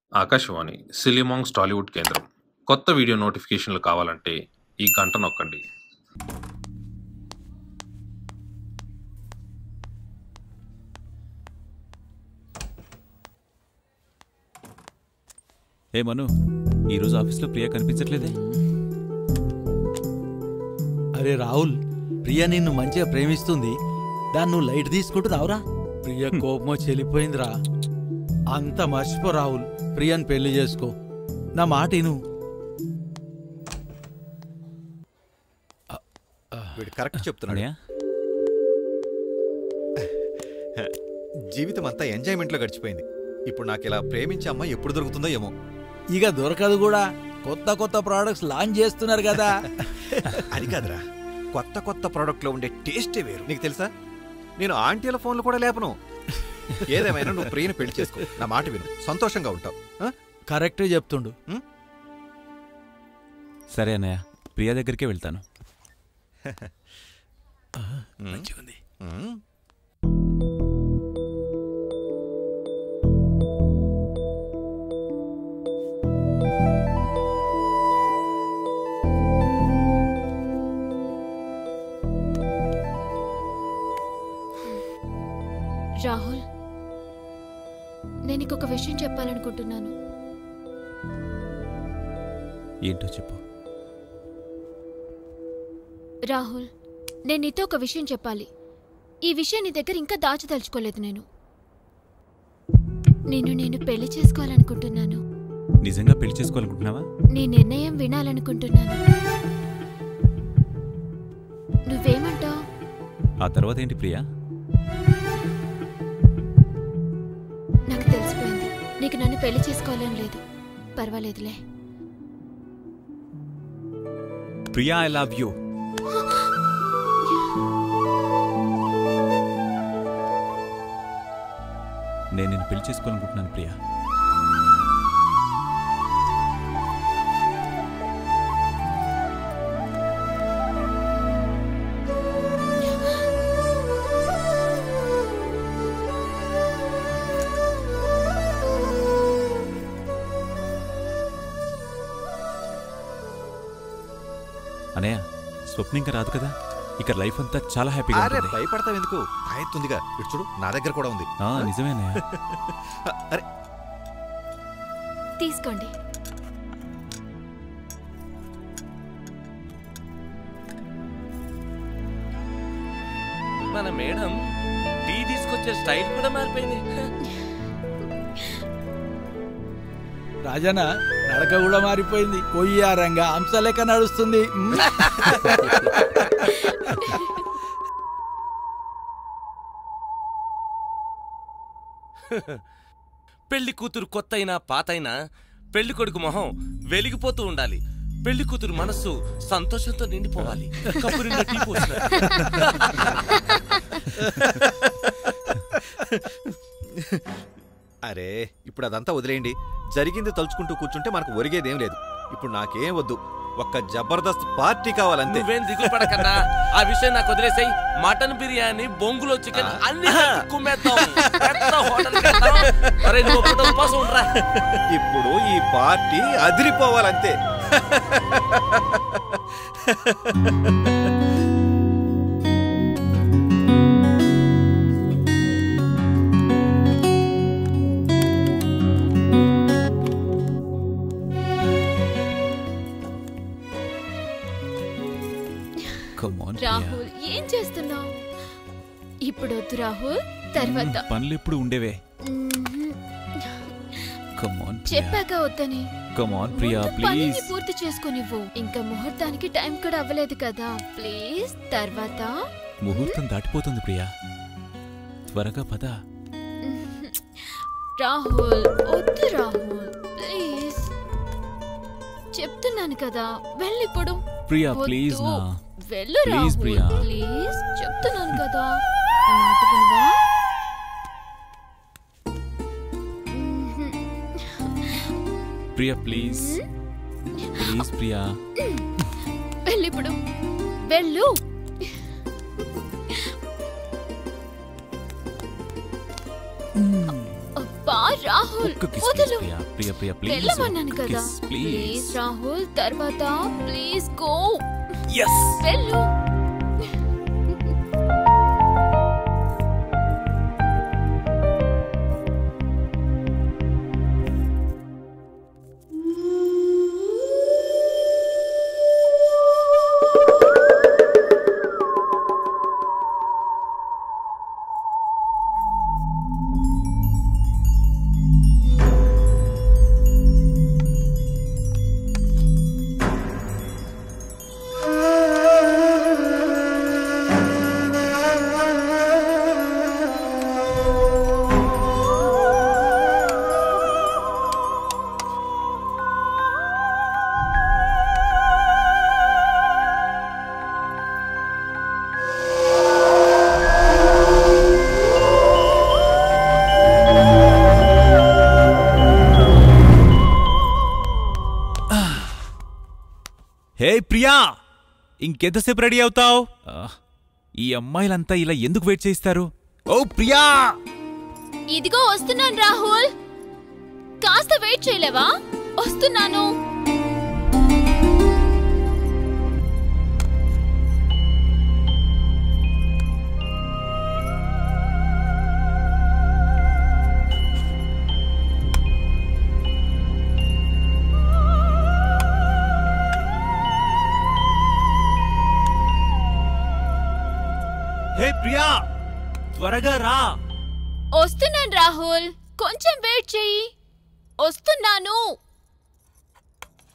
ఆకాశవాణి సిలిమాంగ్స్ టాలీవుడ్ కేంద్రం కొత్త వీడియో నోటిఫికేషన్లు కావాలంటే ఈ గంట నొక్కండి ఏ మను ఈరోజు ఆఫీస్లో ప్రియ కనిపించట్లేదే అరే రాహుల్ ప్రియ నిన్ను మంచిగా ప్రేమిస్తుంది దాన్ని నువ్వు లైట్ తీసుకుంటూ రావురా ప్రియ కోపమో చెల్లిపోయిందిరా అంత మర్చిపో రాహుల్ ప్రియని పెళ్లి చేసుకో నా మాట ఇను వీడు కరెక్ట్ చెప్తున్నాడు అన్నయ్య జీవితం అంతా ఎంజాయ్మెంట్లో గడిచిపోయింది ఇప్పుడు నాకు ఇలా ప్రేమించే అమ్మాయి ఎప్పుడు దొరుకుతుందో ఏమో ఇక దొరకదు కూడా కొత్త కొత్త ప్రోడక్ట్స్ లాంచ్ చేస్తున్నారు కదా అది కాదురా కొత్త కొత్త ప్రోడక్ట్లో ఉండే టేస్టే వేరు నీకు తెలుసా నేను ఆంటీల ఫోన్లు కూడా లేపను ఏదేమైనా నువ్వు ప్రియని పెళ్లి చేసుకో నా మాట విను సంతోషంగా ఉంటావు ఆ? కరెక్టే చెప్తుండు సరే అన్నయ్య ప్రియ దగ్గరికే వెళ్తాను మంచిగుంది ఉమ్. రాహుల్ నేను నీకు ఒక విషయం చెప్పాలనుకుంటున్నాను ఏంటో చెప్పు రాహుల్ నేను నీతో ఒక విషయం చెప్పాలి ఈ విషయం నీ దగ్గర ఇంకా దాచదలుచుకోలేదు నేను నిన్ను నేను పెళ్లి చేసుకోవాలనుకుంటున్నాను నిజంగా పెళ్లి చేసుకోవాలనుకుంటున్నావా నీ నిర్ణయం వినాలనుకుంటున్నాను నువ్వేమంటావు ఆ తర్వాత ఏంటి ప్రియా నాకు తెలిసిపోయింది నీకు నన్ను పెళ్లి చేసుకోవాలని లేదు పర్వాలేదులే ప్రియా ఐ లవ్ యూ నేను నిన్ను పెళ్లి చేసుకోవాలనుకుంటున్నాను ప్రియా అనయ్య స్వప్న ఇంకా రాదు కదా ఇక లైఫ్ అంతా చాలా హ్యాపీగా అరే ఉంటుంది భయపడతావు ఎందుకు ఆయత్తుందిగా ఇటు చూడు నా దగ్గర కూడా ఉంది ఆ, నిజమే అన్నయ్య అరే తీసుకోండి మన మేడం టీ తీసుకొచ్చే స్టైల్ కూడా మారిపోయింది రాజన నడక కూడా మారిపోయింది కొయ్యారంగా అంశ లెక్క నడుస్తుంది ఉమ్. పెళ్లి కూతురు కొత్త అయినా పాత అయినా పెళ్లి కొడుకు మొహం వెలిగిపోతూ ఉండాలి పెళ్లి కూతురు మనస్సు సంతోషంతో నిండిపోవాలి కప్పు నిండా టీ పోసినట్టు. అరే ఇప్పుడు అదంతా వదిలేయండి జరిగింది తలుచుకుంటూ కూర్చుంటే మనకు ఒరిగేదేం లేదు ఇప్పుడు నాకేం వద్దు ఒక్క జబర్దస్త్ పార్టీ కావాలంతే నువ్వేం దిగులు పడకన్నా ఆ విషయం నాకు వదిలేసాయి మటన్ బిర్యానీ బొంగులో చికెన్ అన్ని కలిపి కుమ్మేద్దాం పెద్ద హోటల్కి వెళ్దాం. అరే నువ్వు ఒక్కటే ఉపవాసం ఉండరా ఇప్పుడు ఈ పార్టీ అదిరిపోవాలంతే Come on, ప్రియా. రాహుల్ ఏం చేస్తున్నావు ఇప్పుడు వద్దు రాహుల్ తర్వాత పనులు ఎప్పుడు ఉండేవే మ్మ్. కమాన్ చెప్పాక వద్దని కమాన్ ప్రియా ముందు పనిని ప్లీజ్ పూర్తి చేసుకోనివ్వు ఇంకా ముహూర్తానికి టైం కూడా అవ్వలేదు కదా ప్లీజ్ తర్వాత ముహూర్తం దాటిపోతుంది ప్రియా త్వరగా పద రాహుల్ వద్దు రాహుల్ ప్లీజ్ చెప్తున్నాను కదా వెళ్ళిప్పుడు ప్రియా వద్దు. ప్లీజ్ నా వెళ్ళు Please, రాహుల్ ప్రియా. ప్లీజ్ చెప్తున్నాను కదా నా మాట వినవా ప్రియా ప్లీజ్ ప్లీజ్ ప్రియా వెళ్ళిప్పుడు వెళ్ళు అబ్బా అబ్బా రాహుల్ ఒక్క kiss, please, వదులు ప్రియా ప్రియా ప్రియా ప్లీజ్ వెళ్ళమన్నాను కదా kiss, ప్లీజ్ ప్లీజ్ రాహుల్ తర్వాత ప్లీజ్ గో ఎస్ వెళ్ళు హే ప్రియా ఇంకెంతసేపు రెడీ అవుతావు ఈ అమ్మాయిలంతా ఇలా ఎందుకు వెయిట్ చేయిస్తారు ఓ ప్రియా ఇదిగో వస్తున్నాను రాహుల్ కాస్త వెయిట్ చేయలేవా వస్తున్నాను హే ప్రియా త్వరగా రా వస్తున్నాను రాహుల్ కొంచెం వెయిట్ చెయ్యి వస్తున్నాను